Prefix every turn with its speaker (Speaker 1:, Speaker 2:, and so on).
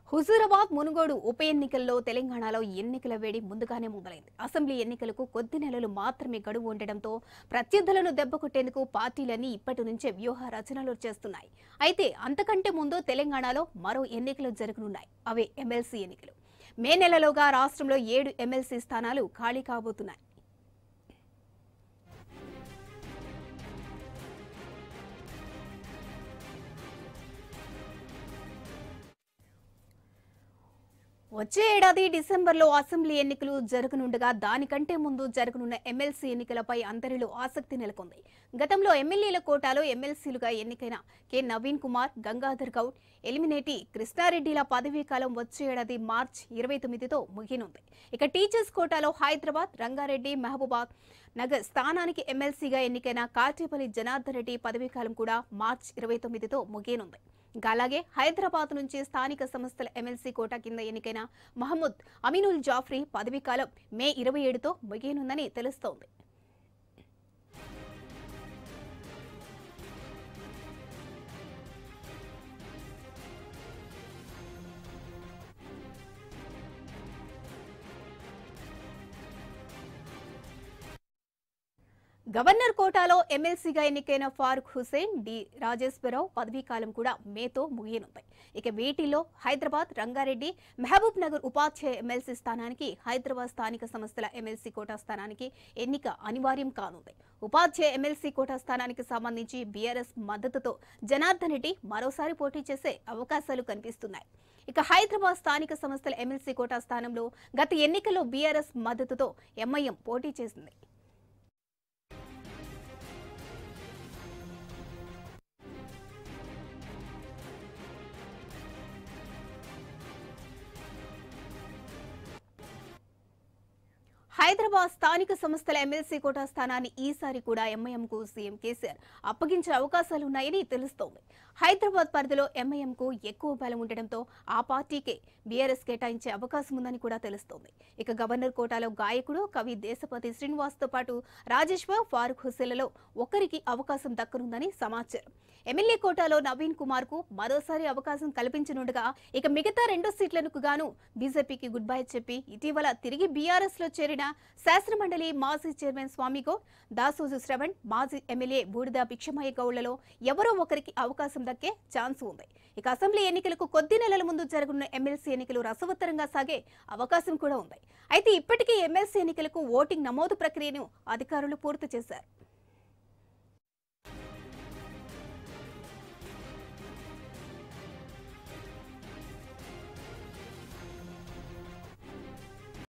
Speaker 1: హుజూరాబాద్ మునుగోడు ఉప ఎన్నికల్లో తెలంగాణలో ఎన్నికల వేడి ముందుగానే మొదలైంది అసెంబ్లీ ఎన్నికలకు కొద్ది నెలలు మాత్రమే గడువు ఉండడంతో ప్రత్యర్థులను దెబ్బకొట్టేందుకు పార్టీలన్నీ ఇప్పటి నుంచే వ్యూహ రచనలు చేస్తున్నాయి అయితే అంతకంటే ముందు తెలంగాణలో మరో ఎన్నికలు జరగనున్నాయి అవే ఎమ్మెల్సీ ఎన్నికలు మే నెలలోగా రాష్ట్రంలో ఏడు ఎమ్మెల్సీ స్థానాలు ఖాళీ కాబోతున్నాయి వచ్చే ఏడాది డిసెంబర్లో అసెంబ్లీ ఎన్నికలు జరగనుండగా దానికంటే ముందు జరగనున్న ఎమ్మెల్సీ ఎన్నికలపై అందరిలో ఆసక్తి నెలకొంది గతంలో ఎమ్మెల్యేల కోటాలో ఎమ్మెల్సీలుగా ఎన్నికైన కె నవీన్ కుమార్ గంగాధర్ గౌడ్ ఎలిమినేటి కృష్ణారెడ్డిల పదవీ కాలం వచ్చే ఏడాది మార్చ్ ఇరవై తొమ్మిదితో ముగినుంది ఇక టీచర్స్ కోటాలో హైదరాబాద్ రంగారెడ్డి మహబూబాద్ నగర్ స్థానానికి ఎమ్మెల్సీగా ఎన్నికైన కాటేపల్లి జనార్దన్ రెడ్డి పదవీ కాలం కూడా మార్చ్ ఇరవై తొమ్మిదితో ముగియనుంది ఇంకా అలాగే హైదరాబాద్ నుంచి స్థానిక సంస్థల ఎమ్మెల్సీ కోటా కింద ఎన్నికైన మహమ్మద్ అమీనుల్ జాఫ్రీ పదవీకాలం మే ఇరవై ఏడుతో ముగియనుందని తెలుస్తోంది గవర్నర్ కోటాలో ఎమ్మెల్సీగా ఎన్నికైన ఫారూక్ హుసేన్ డి రాజేశ్వరరావు పదవీకాలం కూడా మేతో ముగియనుంది ఇక వీటిలో హైదరాబాద్ రంగారెడ్డి మహబూబ్ నగర్ ఉపాధ్యాయ ఎమ్మెల్సీ స్థానానికి హైదరాబాద్ స్థానిక సంస్థల ఎమ్మెల్సీ కోటా స్థానానికి ఎన్నిక అనివార్యం కానుంది ఉపాధ్యాయ ఎమ్మెల్సీ కోటా స్థానానికి సంబంధించి బీఆర్ఎస్ మద్దతుతో జనార్దన్ రెడ్డి మరోసారి పోటీ చేసే అవకాశాలు కనిపిస్తున్నాయి ఇక హైదరాబాద్ స్థానిక సంస్థల ఎమ్మెల్సీ కోటా స్థానంలో గత ఎన్నికల్లో బీఆర్ఎస్ మద్దతుతో ఎంఐఎం పోటీ చేసింది హైదరాబాద్ స్థానిక సంస్థల ఎమ్మెల్సీ కోటా స్థానాన్ని ఈసారి కూడా ఎంఐఎంకు సీఎం కేసీఆర్ అప్పగించే అవకాశాలున్నాయని తెలుస్తోంది హైదరాబాద్ పరిధిలో ఎంఐఎంకు ఎక్కువ బలం ఉండడంతో ఆ పార్టీకే బీఆర్ఎస్ కేటాయించే అవకాశం ఉందని కూడా తెలుస్తోంది ఇక గవర్నర్ కోటాలో గాయకుడు కవి దేశపతి శ్రీనివాస్తో పాటు రాజేశ్వర్ ఫారూక్ హుస్సేన్లలో ఒకరికి అవకాశం దక్కనుందని సమాచారం ఎమ్మెల్యే కోటాలో నవీన్ కుమార్ కు మరోసారి అవకాశం కల్పించనుండగా ఇక మిగతా రెండు సీట్లకు గాను బీజేపీకి గుడ్ బై చెప్పి ఇటీవల తిరిగి బీఆర్ఎస్ లో చేరిన శాసనమండలి మాజీ చైర్మన్ స్వామి గౌడ్ దాసోజు శ్రవణ్ మాజీ ఎమ్మెల్యే బూడిద భిక్షమయ్య గౌడ్లలో ఎవరో ఒకరికి అవకాశం దక్కే ఛాన్స్ ఉంది ఇక అసెంబ్లీ ఎన్నికలకు కొద్ది నెలల ముందు జరగనున్న ఎమ్మెల్సీ ఎన్నికలు రసవత్తరంగా సాగే అవకాశం కూడా ఉంది అయితే ఇప్పటికీ ఎమ్మెల్సీ ఎన్నికలకు ఓటింగ్ నమోదు ప్రక్రియను అధికారులు పూర్తి చేశారు